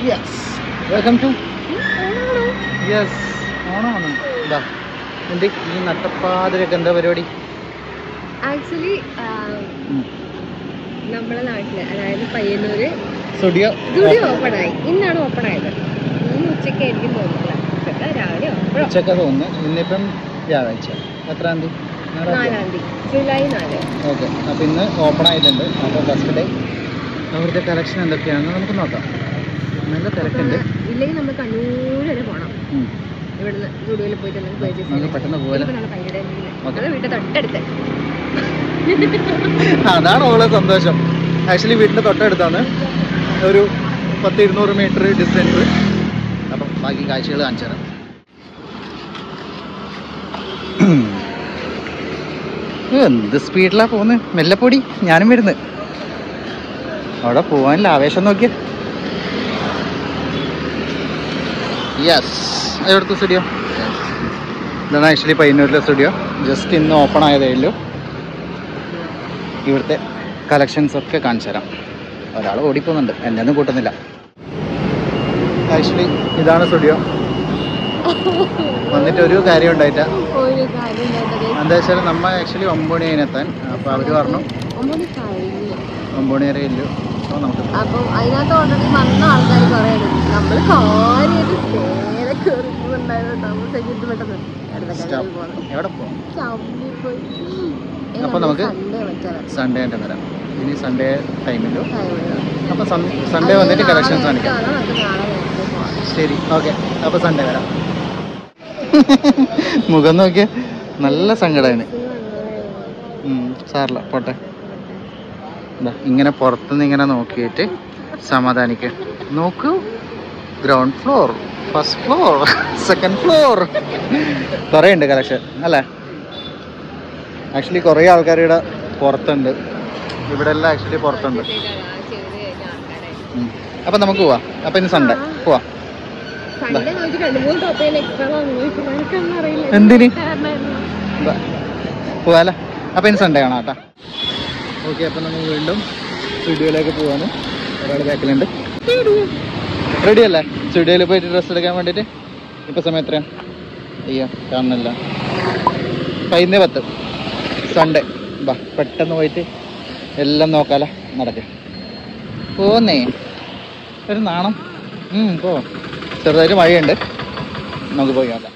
Yes welcome two yes ഓണമാണ് ഇതാ എന്ത് ഈ നട്ടപ്പാതിരൊക്കെ എന്താ പരിപാടി ആക്ച്വലി നമ്മുടെ നാട്ടില് അതായത് പയ്യന്നൂര് സ്റ്റുഡിയോ സ്റ്റുഡിയോ ഓപ്പൺ ആയി ഇന്നാണ് ഓപ്പൺ ആയത് ഇന്ന് ഉച്ചയ്ക്കായിരിക്കും തോന്നുന്നില്ല ഉച്ചക്ക രാവിലെ എപ്പോഴോ ഉച്ചക്ക തോന്നുന്നു ഇന്നിപ്പം വ്യാഴാഴ്ച എത്രാം തീയതി നാലാം തീയതി ജൂലൈ നാല് ഓക്കെ അപ്പോൾ ഇന്ന് ഓപ്പൺ ആയിട്ടുണ്ട് അപ്പോൾ ഫസ്റ്റ് ഡേ അവിടുത്തെ കളക്ഷൻ എന്തൊക്കെയാണെന്ന് നമുക്ക് നോക്കാം നല്ല തിരക്കുണ്ട് ഇല്ലെങ്കിൽ നമ്മൾ കണ്ണൂർ വരെ പോകണം ഉം. ഇവിടുന്ന് സ്റ്റുഡിയോയിൽ പോയിട്ട് എന്തെങ്കിലും purchase നമുക്ക് ചെയ്യാൻ. പെട്ടെന്ന് പോലെ ഇപ്പൊ നമ്മള് ഭയങ്കര ഇതില്. Okay. നമ്മളെ വീട്ടിൽ തൊട്ടടുത്ത് അതാണ് ഓളെ സന്തോഷം ആക്ച്വലി വീടിൻ്റെ തൊട്ടടുത്താണ് ഒരു പത്ത് ഇരുന്നൂറ് മീറ്റർ ഡിസ്റ്റൻസ് അപ്പം ബാക്കി കാഴ്ചകൾ കാണിച്ചു തരാം എന്ത് സ്പീഡിലാ പോകുന്നത് മെല്ലെ പൊടി ഞാനും വരുന്നത് അവിടെ പോകാനുള്ള ആവേശം നോക്കിയ യെസ് എവിടുത്തെ സ്റ്റുഡിയോ ഇതാണ് ആക്ച്വലി പയ്യന്നൂരിലെ സ്റ്റുഡിയോ ജസ്റ്റ് ഇന്ന് ഓപ്പൺ ആയതേ ഉള്ളൂ ഇവിടുത്തെ കളക്ഷൻസ് ഒക്കെ കാണിച്ചു തരാം ഒരാൾ ഓടിപ്പോകുന്നുണ്ട് എന്നെ ഒന്നും കൂട്ടുന്നില്ല ആക്ച്വലി ഇതാണ് സ്റ്റുഡിയോ വന്നിട്ട് ഒരു കാര്യം ഉണ്ടായിട്ട ഒരു കാര്യം ഉണ്ടായത് എന്താ വെച്ചാൽ നമ്മ ആക്ച്വലി ഒമ്പണി അതിനെത്താൻ അപ്പോൾ അവർ പറഞ്ഞു ഒമ്പത് കഴിഞ്ഞു ഒമ്പണി വരെ ഇല്ലു അപ്പോൾ നമുക്ക് അപ്പം അതിനകത്ത് ഓൾറെഡി വന്ന ആൾക്കാർ കുറേ ഉണ്ട് നമ്മൾ കാര്യമായിട്ട് നേരെ കയറിപ്പോണ്ടായിരുന്നു നമ്മൾ സെക്യൂരിറ്റി പെട്ടെന്ന് അടുത്ത Stop. കടയിൽ പോകണം എവിടെ പോകും ചമ്മിപ്പോയി അപ്പൊ നമുക്ക് സൺഡേ വെച്ചാൽ സൺഡേ ആയിട്ട് വരാം ഇനി സൺഡേ ടൈമിലു ടൈമില്ല അപ്പോൾ സൺഡേ വന്നിട്ട് കളക്ഷൻസ് കാണിക്കാം നമുക്ക് നാളെ നേരത്തെ പോകാം ശരി ഓക്കെ അപ്പോൾ സൺഡേ വരാം മുഖം നോക്കിയ നല്ല സങ്കടമാണ് സാറില്ല പോട്ടെ ദാ, ഇങ്ങനെ പുറത്തുനിന്ന് ഇങ്ങനെ നോക്കിയിട്ട് സമാധാനിക്കുക നോക്കൂ ground floor first floor second floor കുറേ ഉണ്ട് കളക്ഷൻ അല്ലേ ആക്ച്വലി കുറേ ആൾക്കാർ ഇവിടെ പുറത്തുണ്ട് ഇവിടെ എല്ലാം ആക്ച്വലി പുറത്തുണ്ട് ഉം. അപ്പം നമുക്ക് പോവാം അപ്പം ഇനി സൺഡേ പോവാം സൺഡേ നോക്കി രണ്ട് മൂന്ന് ടോപ്പ് എക്സ്ട്രാ വാങ്ങിച്ചു എനിക്കൊന്നും അറിയില്ല എന്തിന്? കാരണമായിരുന്നു. ബ- പോവാലോ അപ്പം ഇനി സൺഡേ കാണാം കേട്ടോ ഓക്കെ അപ്പം നമ്മൾ വീണ്ടും സ്റ്റുഡിയോയിലേക്ക് പോവാണ് ഒരാൾ ബാക്കിലുണ്ട് റെഡി അല്ലേ സ്റ്റുഡിയോയിൽ പോയിട്ട് ഡ്രസ്സ് എടുക്കാൻ വേണ്ടിയിട്ട് ഇപ്പം സമയം എത്രയാണ് അയ്യോ കാണുന്നില്ല പതിനേ പത്ത് സൺഡേ ബാ പെട്ടെന്ന് പോയിട്ട് എല്ലാം നോക്കാലോ നടക്ക് പോന്നേ ഒരു നാണം ഉം, പോ ചെറുതായിട്ട് മഴയുണ്ട് നമുക്ക് പോയി നോക്കാം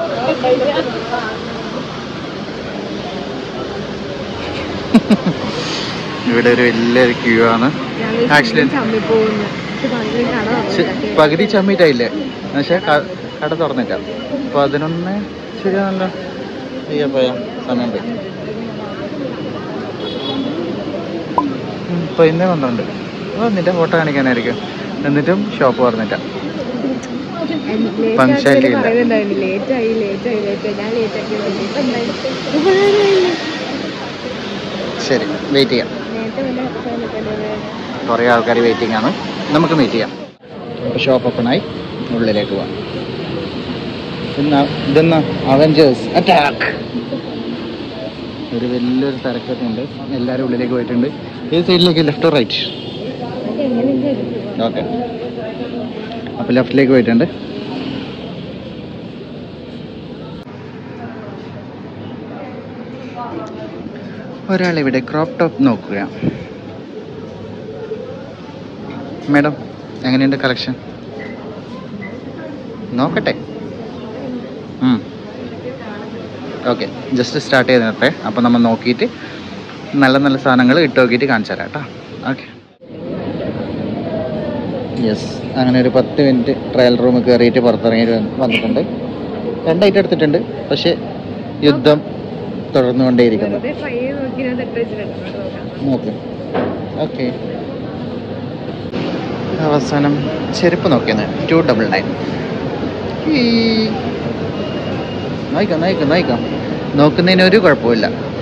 ഇവിടെ ഒരു വലിയൊരു ക്യൂ ആണ് ഞങ്ങൾ Actually- ചമ്മി പോകുന്നു ഇത് ഭയങ്കര കട ശ- തുറന്നില്ല. പകുതി ചമ്മിട്ടായില്ലേ പക്ഷെ കട തുറന്നില്ല പതിനൊന്ന് ശരിയാണല്ലോ അയ്യോ പോയ സമയം പോയി ഉം, പതിനൊന്ന് പന്ത്രണ്ട് ഓ നിന്റെ ഫോട്ടോ കാണിക്കാനായിരിക്കും എന്നിട്ടും ഷോപ്പ് തുറന്നില്ല Late Punctuality ആക്കി ഇല്ല. പറയുന്നുണ്ടായിരുന്നു ലേറ്റ് ആയി ലേറ്റ് ആയി ലേറ്റ് ആയി ഞാൻ ലേറ്റ് ആക്കി വന്നു. ഇപ്പൊ എന്തായി? ഉപകാരമായില്ലേ? ശരി വെയിറ്റ് ചെയ്യാം നേരത്തെ വല്ല എക്സ്ട്രാ നിൽക്കേണ്ടത് കുറേ ആൾക്കാർ വെയിറ്റിംഗ് ആണ് നമുക്ക് മീറ്റ് ചെയ്യാം അപ്പോൾ ഷോപ്പ് ഓപ്പണായി ഉള്ളിലേക്ക് പോവാം ഇന്ന് ഇതെന്നാ അവഞ്ചേഴ്സ് അറ്റാക്ക് ഒരു വലിയൊരു തിരക്കൊക്കെ ഉണ്ട് എല്ലാവരും ഉള്ളിലേക്ക് പോയിട്ടുണ്ട് ഈ സൈഡിലേക്ക് ലെഫ്റ്റ് റൈറ്റ് അതൊക്കെ എങ്ങനെയുണ്ട് ഓക്കെ അപ്പോൾ ലെഫ്റ്റിലേക്ക് പോയിട്ടുണ്ട് ഒരാളിവിടെ ക്രോപ്പ് ടോപ്പ് നോക്കുക മാഡം എങ്ങനെയുണ്ട് കളക്ഷൻ നോക്കട്ടെ ഓക്കെ ജസ്റ്റ് സ്റ്റാർട്ട് ചെയ്ത് നിർത്തേ അപ്പോൾ നമ്മൾ നോക്കിയിട്ട് നല്ല നല്ല സാധനങ്ങൾ ഇട്ട് നോക്കിയിട്ട് കാണിച്ചു തരാം കേട്ടോ ഓക്കെ യെസ് അങ്ങനെ ഒരു പത്ത് മിനിറ്റ് ട്രയൽ റൂം കയറിയിട്ട് പുറത്തിറങ്ങി വന്നിട്ടുണ്ട് രണ്ടായിട്ട് എടുത്തിട്ടുണ്ട് പക്ഷേ യുദ്ധം തുടർന്നുകൊണ്ടേയിരിക്കുന്നു വെറുതെ try ചെയ്ത് നോക്കി ഞാൻ തെറ്റ് വെച്ചിട്ടുണ്ട്. നോക്കാം. ഓക്കെ ഓക്കെ അവസാനം ചെരുപ്പ് നോക്കിയത് ടു ഡബിൾ നയൻ നോക്കാം നോക്കാം നോക്കാം നോക്കുന്നതിന് ഒരു കുഴപ്പമില്ല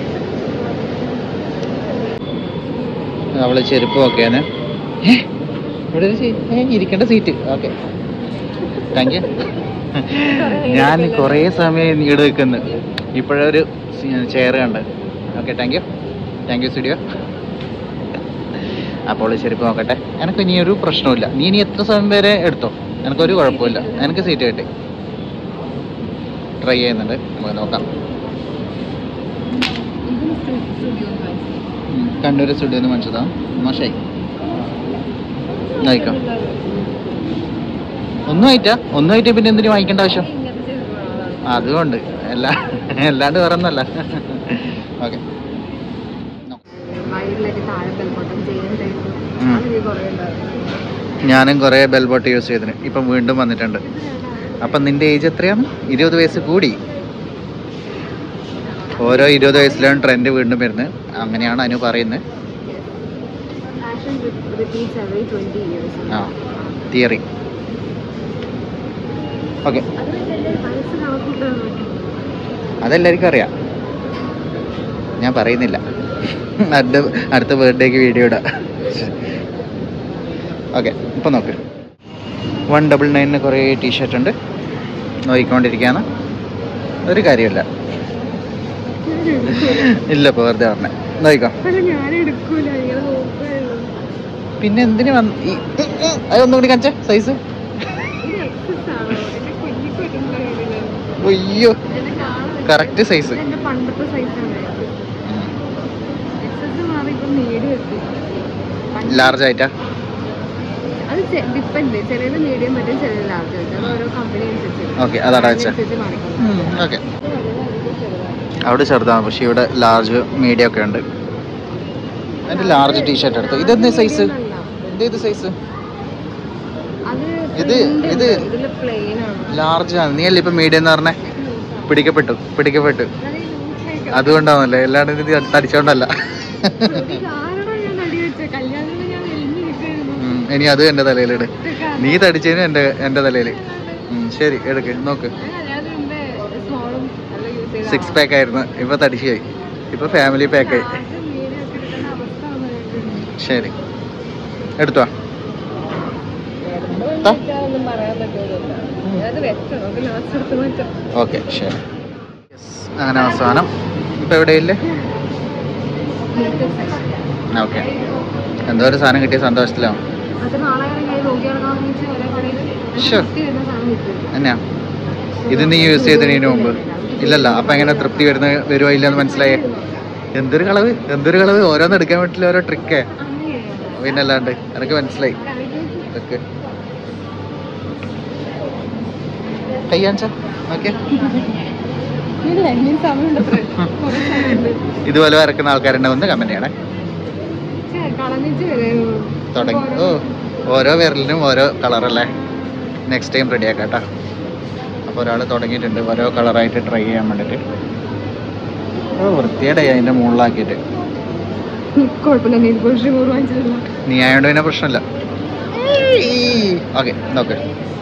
അവള് ചെരുപ്പ് നോക്കിയാണ് ഇവിടെ ഒരു സീ- ഏ, ഇരിക്കേണ്ട സീറ്റ് ഓക്കെ താങ്ക് യു ഞാൻ കുറേ സമയം ഈട് നിൽക്കുന്നു ഇപ്പോഴൊരു ചെയർ കണ്ട് okay thank you thank you studio അപ്പോൾ ഈ ചെരുപ്പ് നോക്കട്ടെ എനിക്ക് ഇനി ഒരു പ്രശ്നമില്ല നീ ഇനി എത്ര സമയം വരെ എടുത്തോ എനിക്കൊരു കുഴപ്പമില്ല എനിക്ക് സീറ്റ് കിട്ടി ട്രൈ ചെയ്യുന്നുണ്ട് നമുക്ക് നോക്കാം കണ്ണൂർ സ്റ്റുഡിയോന്ന് മനസ്സിലാ മോശമായി ആയിക്കാം ഒന്നും ആയിട്ടാ ഒന്നും ആയിട്ട് പിന്നെ എന്തിനു വാങ്ങിക്കേണ്ട ആവശ്യം അതുകൊണ്ട് എല്ലാ അല്ലാണ്ട് വേറെ ഒന്നല്ല ഓക്കെ വയറിലൊക്കെ താഴെ ബെൽബോട്ടം ചെയ്യാൻ ടൈപ്പ് ഉം. അതൊക്കെ കുറേ ഉണ്ടായിരുന്നു ഞാനും കുറേ ബെൽബോട്ട് യൂസ് ചെയ്തിന് ഇപ്പം വീണ്ടും വന്നിട്ടുണ്ട് അപ്പം നിന്റെ ഏജ് എത്രയാണ് ഇരുപത് വയസ്സ് കൂടി ഓരോ ഇരുപത് വയസ്സിലാണ് ട്രെൻഡ് വീണ്ടും വരുന്നത് അങ്ങനെയാണ് അനു പറയുന്നത് fashion repeats every twenty years ആ തിയറി ഓക്കെ അത് വെച്ചല്ലേ വയസ്സ് കണക്കൂട്ടാൻ അതെല്ലാവർക്കും അറിയാം ഞാൻ പറയുന്നില്ല അടുത്ത അടുത്ത ബർത്ത്ഡേക്ക് വീഡിയോ ഇടാം ഓക്കെ ഇപ്പം നോക്ക് വൺ ഡബിൾ നയനിന് കുറേ ടീഷർട്ട് ഉണ്ട് നോക്കിക്കൊണ്ടിരിക്കുകയാണ് ഒരു കാര്യമില്ല ഇല്ല ഇപ്പോൾ വെറുതെ പറഞ്ഞേ നോക്കിക്കോ പക്ഷെ ഞാൻ എടുക്കൂല ഇങ്ങനെ നോക്കുള്ളൂ പിന്നെ എന്തിനു വന്ന് ഈ അതൊന്നും കൂടി കാണിച്ചേ സൈസ് ഇത് എക്സസ് ആണോ എന്റെ കുഞ്ഞിക്ക് പറ്റുന്ന അയ്യോ കറക്റ്റ് സൈസ് എന്റെ പണ്ടത്തെ സൈസാണ് എക്സസ് മാറി ഇപ്പം മീഡിയം എത്തി പണ്ട് ലാർജ് ആയിട്ടാ അത് ഡിപ്പെൻഡ് ചിലത് മീഡിയം പറ്റും ചിലത് ലാർജ് പറ്റും അത് ഓരോ കമ്പനി അനുസരിച്ച് ഓക്കെ അതവിടെ വെച്ചാ അതിനനുസരിച്ച് മാറിക്കൊള്ളു ഓക്കെ അവിടെ ചെറുതാണ് പക്ഷെ ഇവിടെ ലാർജ് മീഡിയം ഒക്കെ ഉണ്ട് എൻ്റെ ലാർജ് ടീഷർട്ട് എടുത്തു ഇതെന്ത് സൈസ് ഇത് ഏത് സൈസ് അത് ഇത്- print ഇത് ഉണ്ട്. ഇതില് പ്ലെയിൻ ആണ് ലാർജ് ആണ് നീ അല്ലേ ഇപ്പം മീഡിയം എന്ന് പറഞ്ഞേ പിടിക്കപ്പെട്ടു പിടിക്കപ്പെട്ടു അത് loose ആയിട്ട് അതുകൊണ്ടാണല്ലേ അല്ലാണ്ട് ഇത് തടിച്ചോണ്ടല്ല ഇത് കാരണം ഞാൻ തടി വെച്ചേ. കല്യാണത്തിന് ഞാൻ മെലിഞ്ഞ് നിൽക്കായിരുന്നു. ഉം, ഇനി അത് എൻ്റെ തലയിലിട് ഇതൊക്കെ നീ തടിച്ചതിന് എൻ്റെ എൻ്റെ തലയിൽ ശരി എടുക്ക് നോക്ക് ഞാൻ കല്യാണത്തിന് മുമ്പേ small ഉം എല്ലാം use ചെയ്ത സിക്സ് ആളാ. പാക്ക് ആയിരുന്നു ഇപ്പൊ തടിച്ചായി ഇപ്പൊ ഫാമിലി പാക്കായി ആദ്യം medium ഒക്കെ എടുക്കേണ്ട അവസ്ഥ വന്നു ശരി എടുത്തോ എന്തുകൊണ്ട് വെച്ചാലൊന്നും പറയാൻ പറ്റൂലല്ലോ. ഞാനത് വെച്ചോ. നമുക്ക് last എടുത്ത് മാറ്റാം. ഓക്കെ ശരി അങ്ങനെ അവസാനം ഇപ്പൊ എവിടെയില്ലേ Makeup section. ഓക്കെ എന്തോ ഒരു സാധനം കിട്ടിയ സന്തോഷത്തിലാവും അത് നാളെ ഞാൻ നോക്കി നടക്കാമെന്ന് വെച്ചാൽ ഒരേ കടയിൽ Sure. തൃപ്തി വരുന്ന സാധനം കിട്ടും എന്നാ ഇത് നീ യൂസ് ചെയ്തതിന് മുമ്പ് ഇല്ലല്ല അപ്പൊ എങ്ങനെ തൃപ്തി വരുന്ന വരുവോ ഇല്ലെന്ന് മനസ്സിലായേ എന്തൊരു കളവ് എന്തൊരു കളവ് ഓരോന്ന് എടുക്കാൻ പറ്റില്ല ഓരോ ട്രിക്കേ അങ്ങനെയാണ് പിന്നെ അല്ലാണ്ട് എനിക്ക് മനസ്സിലായി ഇതൊക്കെ കൈ കാണിച്ചാ ഓക്കെ ഇല്ല ഇനി സമയമുണ്ട് അത്രേ. കുറേ സമയമുണ്ട്. ഇതുപോലെ വരക്കുന്ന ആൾക്കാരുണ്ട് ഒന്ന് കമന്റ് ചെയ്യണേ ഛെ, കളഞ്ഞിട്ട് വരുന്നു. തുടങ്ങി ഓരോ- ഓ ഓരോ വിരലിനും ഓരോ കളറല്ലേ നെക്സ്റ്റ് ടൈം റെഡി ആക്കാം കേട്ടോ അപ്പോൾ ഒരാൾ തുടങ്ങിയിട്ടുണ്ട് ഓരോ കളറായിട്ട് ട്രൈ ചെയ്യാൻ വേണ്ടിയിട്ട് ഓ വൃത്തിയേടായി അതിൻ്റെ മുകളിലാക്കിയിട്ട് കുഴപ്പമില്ല നീ കുറച്ച് നൂറ് വാങ്ങിച്ചിട്ടില്ല നീ ആയതുകൊണ്ട് പിന്നെ പ്രശ്നമില്ല ഓക്കെ നോക്ക്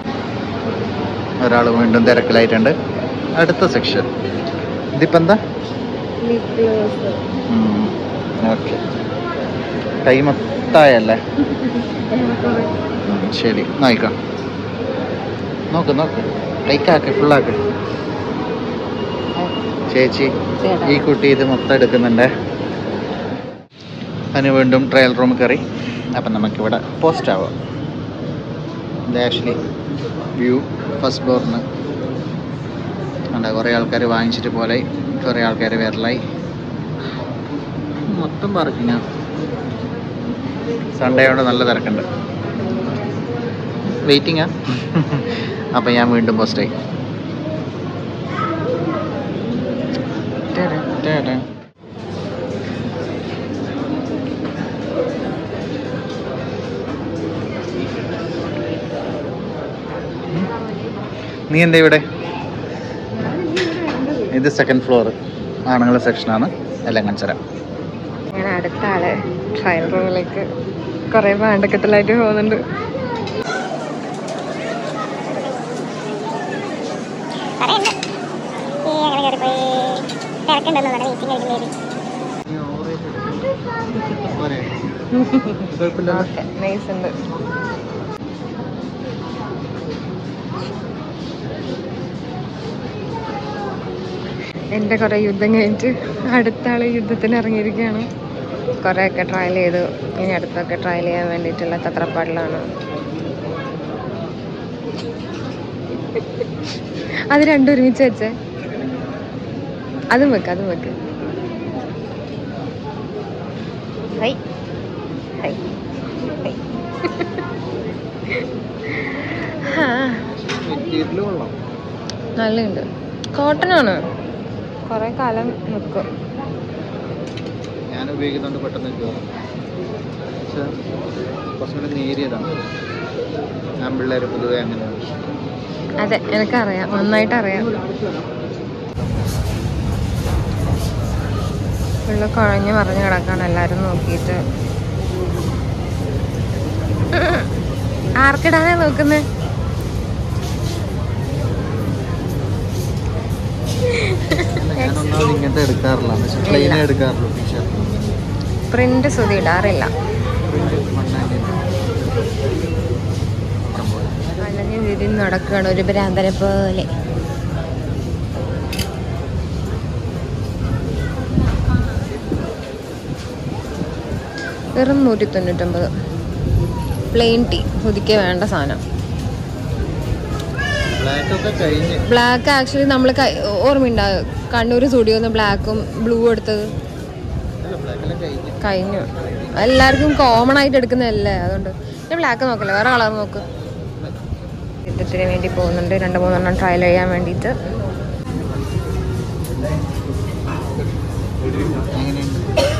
ഒരാൾ വീണ്ടും തിരക്കിലായിട്ടുണ്ട് അടുത്ത സെക്ഷൻ ഇതിപ്പോൾ എന്താ ലിപ് ഗ്ലോസ് ഓക്കെ കൈ മൊത്തമായല്ലേ ഏറെക്കുറെ ഉം, ശരി നോക്കാം നോക്ക് നോക്ക് കൈക്കാക്ക് ഫുള്ളാക്ക് ചേച്ചി ചേട്ടാ. ഈ കുട്ടി ഇത് മൊത്തം എടുക്കുന്നുണ്ട് അതിന് വീണ്ടും ട്രയൽ റൂം കയറി അപ്പം നമുക്കിവിടെ പോസ്റ്റ് ആവാം ഇത് ആക്ച്വലി വ്യൂ ഫസ്റ്റ് ഫ്ലോറിന് ഉണ്ട് കുറേ ആൾക്കാർ വാങ്ങിച്ചിട്ട് പോലെ കുറേ ആൾക്കാർ വരലായി മൊത്തം പാർക്കിങ്ങാ സൺഡേ കൊണ്ട് നല്ല തിരക്കുണ്ട് വെയിറ്റിംഗാ അപ്പം ഞാൻ വീണ്ടും പോസ്റ്റായി നീ എന്താ ഇവിടെ ഇത് സെക്കൻഡ് ഫ്ലോർ ആണുങ്ങളുടെ സെക്ഷനാണ് എല്ലാം കാണിച്ചുതരാം ഞാൻ അടുത്ത ആളെ ട്രയൽ റൂമിലേക്ക് കുറെ വേണ്ടക്കെട്ടലായിട്ട് പോകുന്നുണ്ട് ഓക്കെ നൈസ് ഉണ്ട് എന്റെ കുറെ യുദ്ധം കഴിഞ്ഞിട്ട് അടുത്ത ആള് യുദ്ധത്തിന് ഇറങ്ങിയിരിക്കുകയാണ് കുറേയൊക്കെ ട്രയൽ ചെയ്തു ഇനി അടുത്തൊക്കെ ട്രയൽ ചെയ്യാൻ വേണ്ടിയിട്ടുള്ള തത്രപ്പാടിലാണ് അത് രണ്ടും ഒരുമിച്ച് വെച്ചേ അതും വെക്ക് അതും വെക്ക് ഹൈ ഹൈ ഹൈ ആ മെറ്റീരിയൽ കൊള്ളാം നല്ലുണ്ട് കോട്ടൺ ആണ് കുറെ കാലം നിൽക്കും ഞാൻ ഉപയോഗിക്കുന്നതുകൊണ്ട് പെട്ടെന്ന് കയറും പക്ഷെ കുറച്ചും കൂടി നേരിയതാണ് ഞാൻ പിള്ളേർ പൊതുവെ അങ്ങനെയാണ് അതെ എനിക്കറിയാം നന്നായിട്ട് അറിയാം ഉള്ള കുഴഞ്ഞ് മറിഞ്ഞ് കിടക്കാണ് എല്ലാരും നോക്കിയിട്ട് ആർക്കിടാനാ നോക്കുന്നത് ഞാൻ ഒന്നാമത് ഇങ്ങനത്തെ എടുക്കാറില്ല പക്ഷെ പ്ലെയിനേ എടുക്കാറുള്ളൂ ടീഷർട്ട് പ്രിന്റ് സുതി ഇടാറില്ല അല്ലെങ്കിൽ തിരിഞ്ഞ് നടക്കുകയാണ് ഒരു ഭ്രാന്തനെ പോലെ വെറും നൂറ്റി തൊണ്ണൂറ്റൊമ്പത് പ്ലെയിൻ ടീ പുതുക്കെ വേണ്ട സാധനം ബ്ലാക്ക് ഒക്കെ കഴിഞ്ഞ് ബ്ലാക്ക് ആക്ച്വലി നമ്മൾ ഓർമ്മയുണ്ടാവും കണ്ണൂർ സ്റ്റുഡിയോന്ന് ബ്ലാക്കും ബ്ലൂ എടുത്തത് അല്ല ബ്ലാക്ക് എല്ലാം കഴിഞ്ഞ് കഴിഞ്ഞു എല്ലാവർക്കും കോമൺ ആയിട്ട് എടുക്കുന്നതല്ലേ അതുകൊണ്ട് ഞാൻ ബ്ലാക്ക് നോക്കില്ല വേറെ കളർ നോക്ക് യുദ്ധത്തിന് വേണ്ടി പോകുന്നുണ്ട് രണ്ട് മൂന്നെണ്ണം ട്രയൽ ചെയ്യാൻ വേണ്ടിയിട്ട് എങ്ങനെയുണ്ട്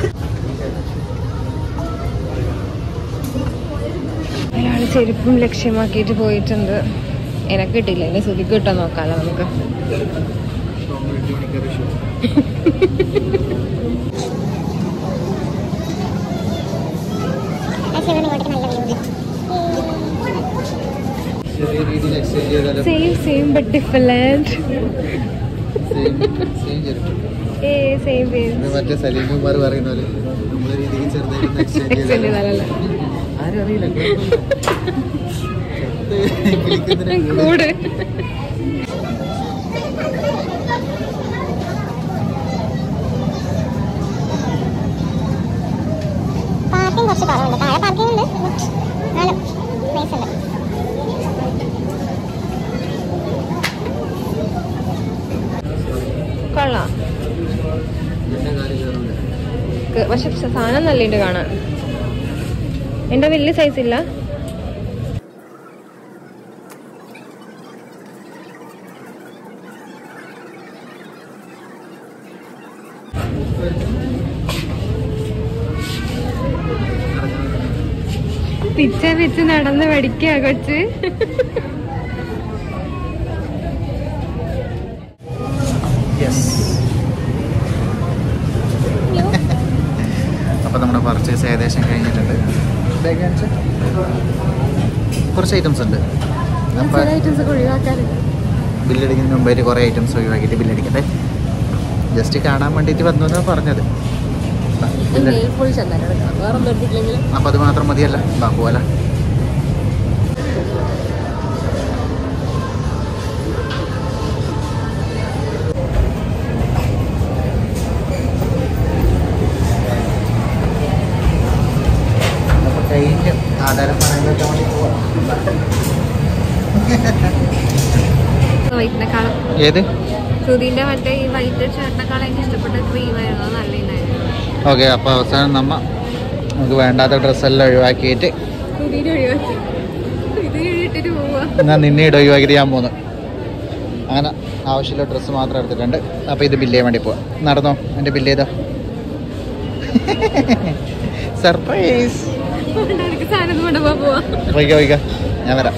ഒരാൾ ചെരുപ്പും ലക്ഷ്യമാക്കിയിട്ട് പോയിട്ടുണ്ട് എനക്ക് കിട്ടില്ല എന്നെ സുതിക്ക് കിട്ടാൻ നോക്കാമല്ലോ നമുക്ക് മണിക്കൂർ ഷൂ ചെറിയ രീതിയിൽ എക്സ്ചേഞ്ച് ചെയ്താലും same same but different same same ചെരുപ്പ് ഏ സെയിം ഇത് മറ്റേ സലീം കുമാർ പറയുന്ന പോലെ നമ്മളെ രീതിക്ക് ചെറുതായിട്ട് എക്സ്ചേഞ്ച് ചെയ്താലും ചെയ്താലല്ല ആരും അറിയില്ല കിളിക്കുന്നതിനെ കൂടെ പാർക്കിംഗ് കുറച്ച് കുറവുണ്ട് താഴെ പാർക്കിംഗ് ഉണ്ട് എന്നാലും പ്ലേസ് ഉണ്ട് കൊള്ളാം എന്റെ കാര്യം കയറില്ല ക- പക്ഷെ സാധനം നല്ലുണ്ട് കാണാൻ എന്റെ വലിയ സൈസ് ഇല്ല പിച്ച വെച്ച് നടന്ന് പഠിക്കുക കൊച്ച് യെസ് അപ്പോൾ നമ്മുടെ പർച്ചേസ് ഏകദേശം കഴിഞ്ഞിട്ടുണ്ട് ബാഗ് കാണിച്ച് കുറച്ച് ഐറ്റംസ് ഉണ്ട് അപ്പോൾ ഐറ്റംസ് ഒക്കെ ഒഴിവാക്കാറുണ്ട് ബില്ലടിക്കുന്നതിന് മുമ്പായിട്ട് കുറേ ഐറ്റംസ് ഒഴിവാക്കിയിട്ട് ബില്ലടിക്കട്ടെ ജസ്റ്റ് കാണാൻ വേണ്ടിയിട്ട് വന്നു എന്നാണ് പറഞ്ഞത് ബില്ലടി ഫുൾ ചെന്നാലും എടുക്കണം വേറെ ഒന്നും എടുത്തിട്ടില്ലെങ്കിൽ അപ്പോൾ അത് മാത്രം മതിയല്ല ബാ പോലെ കഴിഞ്ഞു ആധാരം പറയാൻ വേണ്ടി പോവാം വൈറ്റിനെക്കാളും ഏത് ശ്രുതിന്റെ മറ്റേ ഈ വൈറ്റ് ഷർട്ടിനെക്കാളും എനിക്ക് ഇഷ്ടപ്പെട്ട ക്രീം ആയിരുന്നു അത് നല്ലതായിരുന്നു ഓക്കെ അപ്പോൾ അവസാനം നമ്മ നമുക്ക് വേണ്ടാത്ത ഡ്രസ്സെല്ലാം ഒഴിവാക്കിയിട്ട് ശ്രുതിനെ ഒഴിവാക്കി ഇത് ഇട്ടിട്ട് പോവാ ഞാൻ നിന്നെ ഇട ഒഴിവാക്കിയിട്ട് ഞാൻ പോന്നു അങ്ങനെ ആവശ്യമുള്ള ഡ്രസ്സ് മാത്രം എടുത്തിട്ടുണ്ട് അപ്പോൾ ഇത് ബില്ല് ചെയ്യാൻ വേണ്ടി പോവാം നടന്നോ എൻ്റെ ബില്ല് ചെയ്തോ സർപ്രൈസ് എനിക്ക് സാധനം കൊണ്ടുപോകാൻ പോവാ വൈകാ വൈകാ ഞാൻ വരാം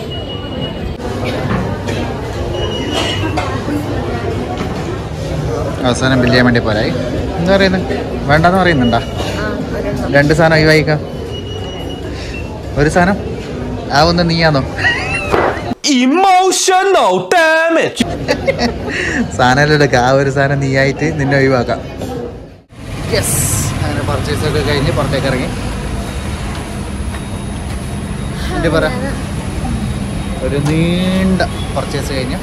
അവസാനം ബില്ല് ചെയ്യാൻ വേണ്ടി പോരായി എന്താ പറയുന്നത് വേണ്ടെന്ന് പറയുന്നുണ്ടാ ആ ഒരെണ്ണം രണ്ട് സാധനം ഒഴിവായിക്കാം ഒരു സാധനം ആ ഒന്ന് നീയാന്നോ Emotional damage. സാധനം എടുക്കുക ആ ഒരു സാധനം നീയായിട്ട് നിന്നെ ഒഴിവാക്കാം യെസ് അങ്ങനെ പർച്ചേസ് ഒക്കെ കഴിഞ്ഞ് പുറത്തേക്ക് ഇറങ്ങി എൻ്റെ പറ ഒരു നീണ്ട പർച്ചേസ് കഴിഞ്ഞു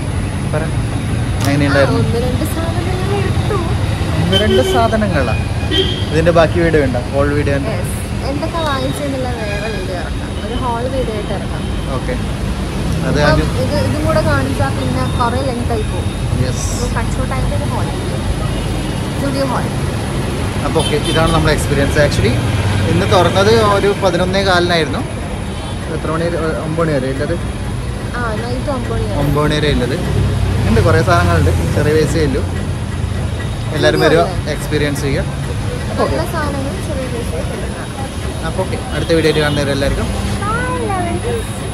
പറ എങ്ങനെയുണ്ടായിരുന്നു ഒന്ന് രണ്ട് സാധനങ്ങൾ എടുത്തു ഒന്ന് രണ്ട് സാധനങ്ങളാണ് ഇതിന്റെ ബാക്കി വീഡിയോ ഉണ്ടോ ഹോൾ വീഡിയോ ഉണ്ട് Yes. എന്തൊക്കെ വാങ്ങിച്ചെന്നുള്ള വേറെ വീഡിയോ ഇറക്കാം ഒരു ഹോൾ വീഡിയോ ആയിട്ട് ഇറക്കാം ഓക്കെ അത് അപ്പം ഇത് ഇതും കൂടെ കാണിച്ചാൽ പിന്നെ കുറേ ലെങ്ത് ആയി പോകും യെസ് കൺട്രോൾ ടൈമിൻ്റെ ഒരു ഹോൾ സ്റ്റുഡിയോ ഹോൾ അപ്പോൾ ഓക്കെ ഇതാണ് നമ്മുടെ എക്സ്പീരിയൻസ് ആക്ച്വലി ഇന്ന് തുറന്നത് ഒരു പതിനൊന്നേ കാലിനായിരുന്നു എത്ര മണി വരെ? ഒമ്പത് മണി വരെ ഉള്ളത് ആ നൈറ്റ് ഒമ്പത് മണിയാണ് ഒമ്പത് മണി വരെ ഉള്ളത് ഉണ്ട് കുറേ സാധനങ്ങളുണ്ട് ചെറിയ പൈസയേ ഉള്ളൂ എല്ലാവരും വരിക എക്സ്പീരിയൻസ് ചെയ്യുക നല്ല സാധനങ്ങൾ ചെറിയ പൈസയിൽ കൊടുക്കണം അപ്പോൾ ഓക്കെ അടുത്ത വീഡിയോ കാണുന്നവരെല്ലാവർക്കും Bye, lovers.